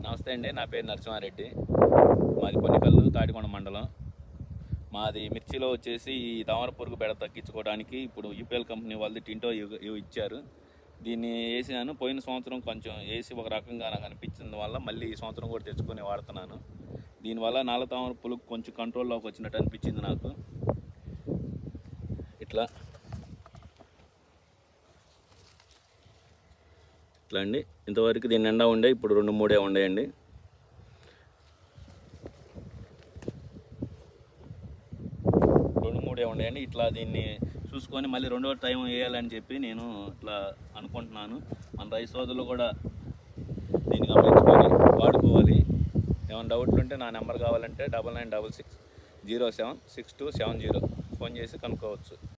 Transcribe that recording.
నమస్తే అండి నా పేరు నరసింహారెడ్డి మాది పొన్నికల్లు తాడికొండ మండలం మాది మిర్చిలో వచ్చేసి ఈ తామర పురుగు బెడ తగ్గించుకోవడానికి ఇప్పుడు యూపీఎల్ కంపెనీ వాళ్ళది టింటో ఇవ్- ఇవ్ ఇచ్చారు దీన్ని వేసినాను పోయిన సంవత్సరం కొంచెం వేసి ఒక రకంగా నాకు అనిపించిన వల్ల మళ్ళీ ఈ సంవత్సరం కూడా తెచ్చుకొని వాడుతున్నాను దీనివల్ల నాల తామర పురుగు కొంచెం కంట్రోల్లోకి వచ్చినట్టు అనిపించింది నాకు ఇట్లా ఇట్లా అండి ఇంతవరకు దీని నిండా ఉండే ఇప్పుడు రెండు మూడే ఉండేయండి రెండు మూడే ఉండేయండి ఇట్లా దీన్ని చూసుకొని మళ్ళీ రెండో టైం వేయాలని చెప్పి నేను ఇట్లా అనుకుంటున్నాను మన రైతు సోదరులు కూడా దీన్ని గమనించుకొని వాడుకోవాలి ఏమైనా డౌట్లు ఉంటే నా నెంబర్ కావాలంటే double nine double six zero seven six two seven zero phone చేసి కనుక్కోవచ్చు